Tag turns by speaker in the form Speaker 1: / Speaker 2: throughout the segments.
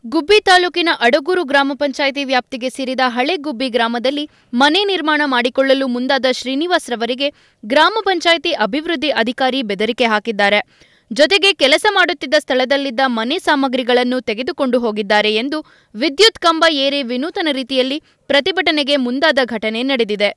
Speaker 1: ಗುಬ್ಬಿ ತಾಲೂಕಿನ ಅಡಗೂರು ಗ್ರಾಮ ಪಂಚಾಯಿತಿ ವ್ಯಾಪ್ತಿಗೆ ಸೇರಿದ ಹಳೆ ಗುಬ್ಬಿ ಗ್ರಾಮದಲ್ಲಿ ಮನೆ ನಿರ್ಮಾಣ ಮಾಡಿಕೊಳ್ಳಲು ಮುಂದಾದ ಶ್ರೀನಿವಾಸ್ ರವರಿಗೆ ಗ್ರಾಮ ಪಂಚಾಯಿತಿ ಅಭಿವೃದ್ಧಿ ಅಧಿಕಾರಿ ಬೆದರಿಕೆ ಹಾಕಿದ್ದಾರೆ ಜೊತೆಗೆ ಕೆಲಸ ಮಾಡುತ್ತಿದ್ದ ಸ್ಥಳದಲ್ಲಿದ್ದ ಮನೆ ಸಾಮಗ್ರಿಗಳನ್ನು ತೆಗೆದುಕೊಂಡು ಹೋಗಿದ್ದಾರೆ ಎಂದು ವಿದ್ಯುತ್ ಕಂಬ ಏರಿ ವಿನೂತನ ರೀತಿಯಲ್ಲಿ ಪ್ರತಿಭಟನೆಗೆ ಮುಂದಾದ ಘಟನೆ ನಡೆದಿದೆ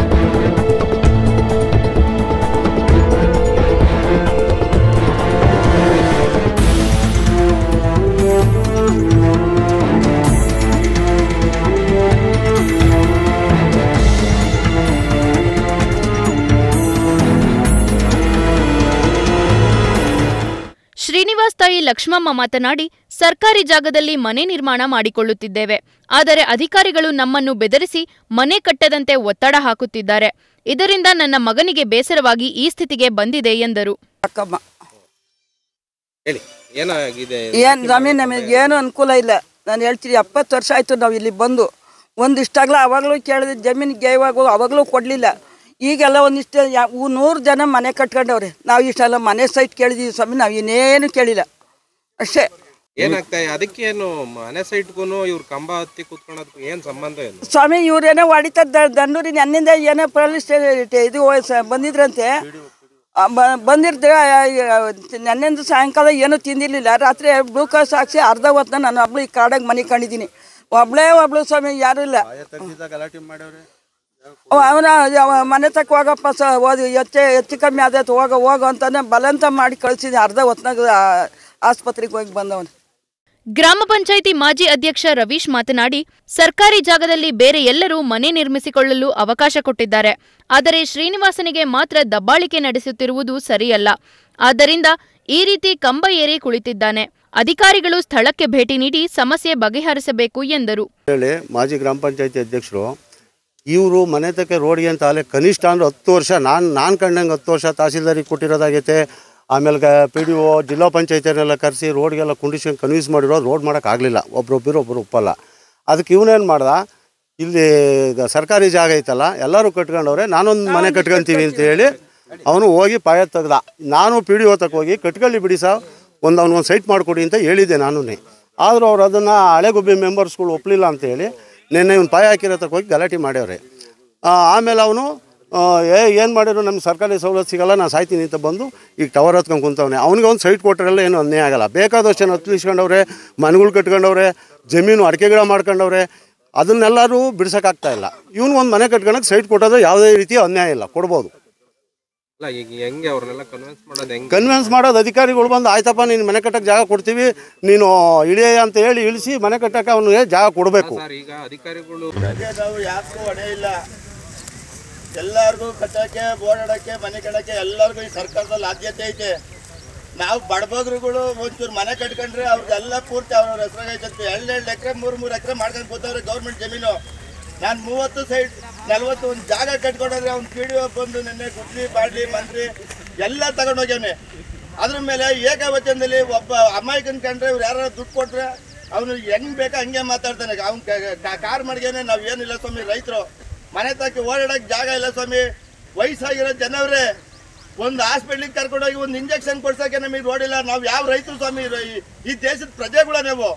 Speaker 1: ಶ್ರೀನಿವಾಸ್ ತಾಯಿ ಲಕ್ಷ್ಮಮ್ಮ ಮಾತನಾಡಿ ಸರ್ಕಾರಿ ಜಾಗದಲ್ಲಿ ಮನೆ ನಿರ್ಮಾಣ ಮಾಡಿಕೊಳ್ಳುತ್ತಿದ್ದೇವೆ ಆದರೆ ಅಧಿಕಾರಿಗಳು ನಮ್ಮನ್ನು ಬೆದರಿಸಿ ಮನೆ ಕಟ್ಟದಂತೆ ಒತ್ತಡ ಹಾಕುತ್ತಿದ್ದಾರೆ ಇದರಿಂದ ನನ್ನ ಮಗನಿಗೆ ಬೇಸರವಾಗಿ ಈ ಸ್ಥಿತಿಗೆ ಬಂದಿದೆ ಎಂದರು
Speaker 2: ಅಕ್ಕಮ್ಮ
Speaker 3: ಹೇಳಿ ಏನಾಗಿದೆ
Speaker 2: ಏನು ಜಮೀನು ನಮಗೆ ಏನು ಅನುಕೂಲ ಇಲ್ಲ ನಾನು ಹೇಳ್ತೀನಿ ಎಪ್ಪತ್ತು ವರ್ಷ ಆಯಿತು ನಾವು ಇಲ್ಲಿ ಬಂದು ಒಂದಿಷ್ಟಾಗಲ ಅವಾಗಲೂ ಕೇಳಿದ ಜಮೀನಿಗೆ ಇವಾಗ ಅವಾಗಲೂ ಕೊಡಲಿಲ್ಲ ಈಗೆಲ್ಲ ಒಂದಿಷ್ಟು ಯಾ- ಊ- ನೂರು ಜನ ಮನೆ ಕಟ್ಕೊಂಡವ್ರೆ ನಾವು ಇಷ್ಟೆಲ್ಲ ಮನೆ ಸೈಟ್ ಕೇಳಿದೀವಿ ಸ್ವಾಮಿ ನಾವು ಇನ್ನೇನು ಕೇಳಿಲ್ಲ ಅಷ್ಟೇ
Speaker 3: ಏನಾಗ್ತಾ ಅದಕ್ಕೇನು ಮನೆ ಸೈಟ್ಗೂ ಇವ್ರ ಕಂಬ ಹತ್ತಿ ಕೂತ್ಕೊಳ್ಳೋದಕ್ಕೂ ಏನ್ ಸಂಬಂಧ ಏನು
Speaker 2: ಸ್ವಾಮಿ ಇವ್ರೇನೋ ಹೊಡಿತದ ದಂಡೂರಿ ನನ್ನಿಂದ ಏನೋ ಪೊಲೀಸ್ ಇದು ಸ- ಬಂದಿದ್ರಂತೆ ಆ, ಬ- ಬಂದಿರ್ತಾರೆ ನನ್ನಿಂದ ಸಾಯಂಕಾಲ ಏನೂ ತಿಂದಿರ್ಲಿಲ್ಲ ರಾತ್ರಿ ಗ್ಲೂಕೋಸ್ ಹಾಕ್ಸಿ ಅರ್ಧ ಹೊತ್ತನ ನಾನು ಒಬ್ಳು ಈ ಕಾಡಾಗ ಮನೆ ಕಂಡಿದ್ದೀನಿ ಒಬ್ಳೇ ಒಬ್ಳು ಸ್ವಾಮಿ ಯಾರೂ ಇಲ್ಲ ಅವನ ಮನೆ ತಕ್ಕ ಹೋಗಪ್ಪ ಸ ಓದಿ ಹೆಚ್ಚು ಹೆಚ್ಚು ಕಮ್ಮಿ ಆದೈತೆ ಹೋಗ ಹೋಗು ಅಂತಾನೆ ಬಲಂತ ಮಾಡಿ ಕಳಿಸಿದ್ದೆ ಅರ್ಧ ಹೊತ್ನಾಗ ಆಸ್ಪತ್ರೆಗೆ ಹೋಗಿ ಬಂದವನು
Speaker 1: ಗ್ರಾಮ ಪಂಚಾಯಿತಿ ಮಾಜಿ ಅಧ್ಯಕ್ಷ ರವೀಶ್ ಮಾತನಾಡಿ ಸರ್ಕಾರಿ ಜಾಗದಲ್ಲಿ ಬೇರೆ ಎಲ್ಲರೂ ಮನೆ ನಿರ್ಮಿಸಿಕೊಳ್ಳಲು ಅವಕಾಶ ಕೊಟ್ಟಿದ್ದಾರೆ ಆದರೆ ಶ್ರೀನಿವಾಸನಿಗೆ ಮಾತ್ರ ದಬ್ಬಾಳಿಕೆ ನಡೆಸುತ್ತಿರುವುದು ಸರಿಯಲ್ಲ ಆದ್ದರಿಂದ ಈ ರೀತಿ ಕಂಬ ಏರಿ ಕುಳಿತಿದ್ದಾನೆ ಅಧಿಕಾರಿಗಳು ಸ್ಥಳಕ್ಕೆ ಭೇಟಿ ನೀಡಿ ಸಮಸ್ಯೆ ಬಗೆಹರಿಸಬೇಕು ಎಂದರು
Speaker 4: ಹೇಳಿ ಮಾಜಿ ಗ್ರಾಮ ಪಂಚಾಯತಿ ಅಧ್ಯಕ್ಷರು ಇವರು ಮನೆ ತಕ್ಕೆ ರೋಡ್ಗೆ ಅಂತ ಅಲ್ಲೇ ಕನಿಷ್ಠ ಅಂದ್ರೆ ಹತ್ತು ವರ್ಷ ನಾನು ನಾನು ಕಂಡಂಗೆ ಹತ್ತು ವರ್ಷ ತಹಸೀಲ್ದಾರಿಗೆ ಕೊಟ್ಟಿರೋದಾಗೈತೆ ಆಮೇಲೆ ಪಿ ಡಿ ಒ ಜಿಲ್ಲಾ ಪಂಚಾಯತಿಯನ್ನೆಲ್ಲ ಕರೆಸಿ ರೋಡ್ಗೆಲ್ಲ ಕುಂಡಿಸ್ಕೊಂಡು ಕನ್ವಿನ್ಸ್ ಮಾಡಿರೋ ರೋಡ್ ಮಾಡೋಕ್ಕಾಗಲಿಲ್ಲ ಒಬ್ರೊಬ್ಬರು ಒಬ್ಬರು ಒಪ್ಪಲ್ಲ ಅದಕ್ಕೆ ಇವನೇನು ಮಾಡ್ದ ಇಲ್ಲಿ ಈಗ ಸರ್ಕಾರಿ ಜಾಗ ಐತಲ್ಲ ಎಲ್ಲರೂ ಕಟ್ಕೊಂಡವ್ರೆ ನಾನೊಂದು ಮನೆ ಕಟ್ಕೊಂತೀವಿ ಅಂತ ಹೇಳಿ ಅವನು ಹೋಗಿ ಪಾಯ ತೆಗ್ದ ನಾನು ಪಿ ಡಿ ಒ ತಕ್ಕ ಹೋಗಿ ಕಟ್ಕೊಳ್ಳಿ ಬಿಡಿ ಸಾ ಒಂದು ಅವ್ನಿಗೊಂದು ಸೈಟ್ ಮಾಡಿಕೊಡಿ ಅಂತ ಹೇಳಿದ್ದೆ ನಾನು ಆದರೂ ಅವ್ರು ಅದನ್ನು ಹಳೆಗುಬ್ಬಿ ಮೆಂಬರ್ಸ್ಗಳು ಒಪ್ಪಲಿಲ್ಲ ಅಂತ ಹೇಳಿ ನಿನ್ನೆ ಇವ್ನು ಪಾಯ ಹಾಕಿರೋ ತಕ್ಕ ಹೋಗಿ ಗಲಾಟೆ ಮಾಡ್ಯವ್ರೆ ಆ, ಆಮೇಲೆ ಅವನು ಏ ಏನು ಮಾಡಿದ್ರು ನಮ್ಗೆ ಸರ್ಕಾರಿ ಸವಲತ್ತು ಸಿಗಲ್ಲ ನಾನು ಸಾಯ್ತೀನಿ ಅಂತ ಬಂದು ಈಗ ಟವರ್ ಹತ್ಕೊಂಡು ಕುಂತವನೆ ಅವ್ನಿಗೆ ಒಂದು ಸೈಟ್ ಕೊಟ್ಟರೆಲ್ಲ ಏನು ಅನ್ಯಾಯ ಆಗಲ್ಲ ಬೇಕಾದಷ್ಟು ಜನ ಹತ್ಲಿಸ್ಕೊಂಡವ್ರೆ ಮನೆಗಳು ಕಟ್ಕೊಂಡವ್ರೆ ಜಮೀನು ಅಡಿಕೆ ಗಿಡ ಮಾಡ್ಕೊಂಡವ್ರೆ ಅದನ್ನೆಲ್ಲರೂ ಬಿಡ್ಸೋಕ್ಕಾಗ್ತಾ ಇಲ್ಲ ಇವನು ಒಂದು ಮನೆ ಕಟ್ಕೊಳಕ್ಕೆ ಸೈಟ್ ಕೊಟ್ಟೋದು ಯಾವುದೇ ರೀತಿ ಅನ್ಯಾಯ ಇಲ್ಲ ಕೊಡ್ಬೋದು
Speaker 3: ಅಲ್ಲ ಈಗ ಹೆಂಗೆ ಅವ್ರನ್ನೆಲ್ಲ ಕನ್ವಿನ್ಸ್ ಮಾಡೋದು ಹೆಂಗೆ
Speaker 4: ಕನ್ವಿನ್ಸ್ ಮಾಡೋದು ಅಧಿಕಾರಿಗಳು ಬಂದು ಆಯ್ತಪ್ಪ ನೀನು ಮನೆ ಕಟ್ಟಕ್ಕೆ ಜಾಗ ಕೊಡ್ತೀವಿ ನೀನು ಇಳಿಯ ಅಂತ ಹೇಳಿ ಇಳಿಸಿ ಮನೆ ಕಟ್ಟಕ್ಕೆ ಅವನಿಗೆ ಜಾಗ ಕೊಡಬೇಕು
Speaker 3: ಸರ್ ಈಗ ಅಧಿಕಾರಿಗಳು
Speaker 5: ನಾವು ಯಾಕೂ ಹೊಣೆ ಇಲ್ಲ ಎಲ್ಲರಿಗೂ ಕಟ್ಟಕ್ಕೆ ಓಡಾಡಕ್ಕೆ ಮನೆ ಕಟ್ಟಕ್ಕೆ ಎಲ್ಲರಿಗೂ ಈ ಸರ್ಕಾರದಲ್ಲಿ ಆದ್ಯತೆ ಐತೆ ನಾವು ಬಡಬಗ್ರುಗಳು ಒಂಚೂರು ಮನೆ ಕಟ್ಕೊಂಡ್ರೆ ಅವ್ರಿಗೆಲ್ಲ ಪೂರ್ತಿ ಅವ್ರವ್ರ ಹೆಸರಾಗೈತೆ ಎರಡು ಎರಡು ಎಕರೆ ಮೂರು ಮೂರು ಎಕರೆ ಮಾಡ್ಕೊಂಡು ಕೂತವ್ರೆ ಗೌರ್ಮೆಂಟ್ ಜಮೀನು ನಾನು ಮೂವತ್ತು ಸೈಡ್ ನಲ್ವತ್ತು ಒಂದು ಜಾಗ ಕಟ್ಕೊಂಡ್ರೆ ಅವ್ನು ಪಿ ಡಿ ಒ ಬಂದು ನಿನ್ನೆ ಗುಡ್ಲಿ ಬಾಡ್ಲಿ ಮಂತ್ರಿ ಎಲ್ಲ ತಗೊಂಡೋಗ್ಯಾನೆ ಅದ್ರ ಮೇಲೆ ಏಕವಚನದಲ್ಲಿ ಒಬ್ಬ ಅಮಾಯಕನ್ ಕಂಡ್ರೆ ಇವ್ರು ಯಾರು ದುಡ್ಡು ಕೊಟ್ರೆ ಅವನು ಹೆಂಗ್ ಬೇಕಾ ಹಂಗೆ ಮಾತಾಡ್ತಾನೆ ಅವ್ನು ಕಾರ್ ಮಡ್ಗೇನೆ ನಾವ್ ಏನಿಲ್ಲ ಸ್ವಾಮಿ ರೈತರು ಮನೆ ತಕ್ಕ ಓಡಾಡಕ್ ಜಾಗ ಇಲ್ಲ ಸ್ವಾಮಿ ವಯಸ್ಸಾಗಿರೋ ಜನವ್ರೆ ಒಂದು ಹಾಸ್ಪಿಟ್ಲಿಗೆ ಕರ್ಕೊಂಡೋಗಿ ಒಂದು ಇಂಜೆಕ್ಷನ್ ಕೊಡ್ಸಕ್ಕೆ ನಮಗೆ ರೋಡಿಲ್ಲ ನಾವು ಯಾವ ರೈತರು ಸ್ವಾಮಿ ಇರೋ- ಈ- ಈ ದೇಶದ ಪ್ರಜೆಗಳ ನೀವು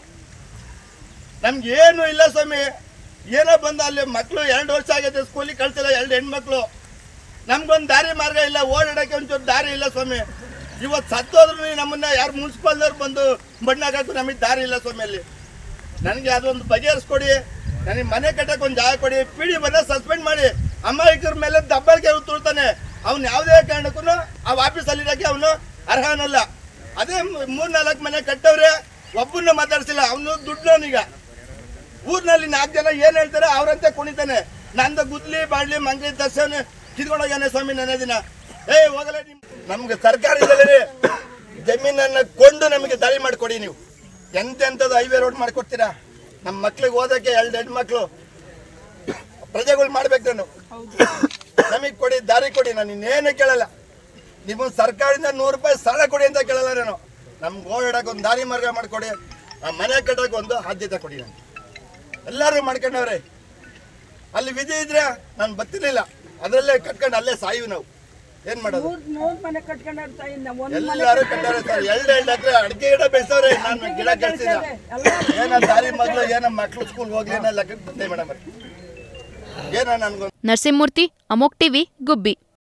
Speaker 5: ನಮ್ಗೆ ಏನು ಇಲ್ಲ ಸ್ವಾಮಿ ಏನೋ ಬಂದು ಅಲ್ಲಿ ಮಕ್ಕಳು ಎರಡು ವರ್ಷ ಆಗೈತೆ ಸ್ಕೂಲಿಗೆ ಕಳ್ಸಿಲ್ಲ ಎರಡು ಹೆಣ್ಮಕ್ಳು ನಮ್ಗೊಂದು ದಾರಿ ಮಾರ್ಗ ಇಲ್ಲ ಓಡಾಡಕ್ಕೆ ಒಂಚೂರು ದಾರಿ ಇಲ್ಲ ಸ್ವಾಮಿ ಇವತ್ತು ಸತ್ತೋದ್ರು ನಮ್ಮನ್ನ ಯಾರು ಮುನ್ಸಿಪಾಲ್ದವ್ರು ಬಂದು ಮಣ್ಣಾಗಕ್ಕೂ ನಮಗೆ ದಾರಿ ಇಲ್ಲ ಸ್ವಾಮಿ ಅಲ್ಲಿ ನನಗೆ ಅದೊಂದು ಬಗೆಹರಿಸ್ಕೊಡಿ ನನಗೆ ಮನೆ ಕಟ್ಟಕ್ಕೆ ಒಂದು ಜಾಗ ಕೊಡಿ ಪಿಡಿ ಬಂದ ಸಸ್ಪೆಂಡ್ ಮಾಡಿ ಅಮಾಯಕರ ಮೇಲೆ ದಬ್ಬಾಳಿಕೆ ತುಳ್ತಾನೆ ಅವ್ನು ಯಾವುದೇ ಕಾರಣಕ್ಕೂ ಆ ಆಫೀಸಲ್ಲಿ ಇರೋಕ್ಕೆ ಅವನು ಅರ್ಹನಲ್ಲ ಅದೇ ಮೂರ್ ನಾಲ್ಕು ಮನೆ ಕಟ್ಟವ್ರೆ ಒಬ್ಬನ್ನ ಮಾತಾಡ್ಸಿಲ್ಲ ಅವನು ದುಡ್ಡವನೀಗ ಊರ್ನಲ್ಲಿ ನಾಲ್ಕು ಜನ ಏನ್ ಹೇಳ್ತಾರೆ ಅವ್ರಂತೆ ಕುಣಿತಾನೆ ನಂದು ಗುದ್ಲಿ ಬಾಡ್ಲಿ ಮಂಗ್ಲಿ ದರ್ಶನ ಕಿತ್ಕೊಂಡೋಗ್ಯಾನೆ ಸ್ವಾಮಿ ನನ್ನ ದಿನ ಏ ಹೋಗಲ್ಲ ನಿಮ್ ನಮ್ಗೆ ಸರ್ಕಾರದಲ್ಲಿ ಜಮೀನನ್ನ ಕೊಂಡು ನಮಗೆ ದಾರಿ ಮಾಡ್ಕೊಡಿ ನೀವು ಎಂತೆಂಥದ್ದು ಹೈವೇ ರೋಡ್ ಮಾಡ್ಕೊಡ್ತೀರಾ ನಮ್ಮ ಮಕ್ಳಿಗೆ ಓದಕ್ಕೆ ಎರಡು ಹೆಣ್ಮಕ್ಳು ಪ್ರಜೆಗಳು ಮಾಡ್ಬೇಕು ನಾನು ನಮಗೆ ಕೊಡಿ ದಾರಿ ಕೊಡಿ ನಾನು ಇನ್ನೇನು ಕೇಳಲ್ಲ ನಿಮ್ಮ ಸರ್ಕಾರದಿಂದ ನೂರು ರೂಪಾಯಿ ಸಾಲ ಕೊಡಿ ಅಂತ ಕೇಳಲ್ಲ ನಾನು ನಮ್ಗೆ ಓಡಾಡಕ್ಕೆ ಒಂದು ದಾರಿ ಮಾರ್ಗ ಮಾಡಿಕೊಡಿ ಆ ಮನೆ ಕಟ್ಟಕ್ಕೆ ಒಂದು ಆದ್ಯತೆ ಕೊಡಿ ನನಗೆ ಎಲ್ಲರೂ ಮಾಡ್ಕೊಂಡವ್ರೆ ಅಲ್ಲಿ ವಿಧಿ ಇದ್ರೆ ನಾನು ಬರ್ತಿರ್ಲಿಲ್ಲ ಅದರಲ್ಲೇ ಕಟ್ಕೊಂಡು ಅಲ್ಲೇ ಸಾಯಿವಿ ನಾವು ಏನ್ ಮಾಡೋದು
Speaker 2: ನೂರ್ ನೂರ್ ಮನೆ ಕಟ್ಕೊಂಡವ್ರ ತಾಯಿ ನಾವು ಒಂದ್ ಮನೆ
Speaker 5: ಎಲ್ಲಾರು ಕಟ್ಟಾರೆ ಸರ್ ಎರಡು ಎರಡು ಎಕರೆ ಅಡಿಕೆ ಗಿಡ ಬೆಳೆಸವ್ರೆ ನಾನು ಗಿಡ ಕೆಡ್ಸಿದ ಏನ ದಾರಿ ಮಗ್ಳು ಏನ ಮಕ್ಳು ಸ್ಕೂಲ್ ಹೋಗ್ಲಿ ಅನ್ನೋ ಲೆಕ್ಕಕ್ಕೆ ಬಂದೆ ಮೇಡಮ್ ಏನ ನನ್ಗೊಂದು
Speaker 1: ನರಸಿಂಹಮೂರ್ತಿ ಅಮೋಕ್ ಟಿವಿ ಗುಬ್ಬಿ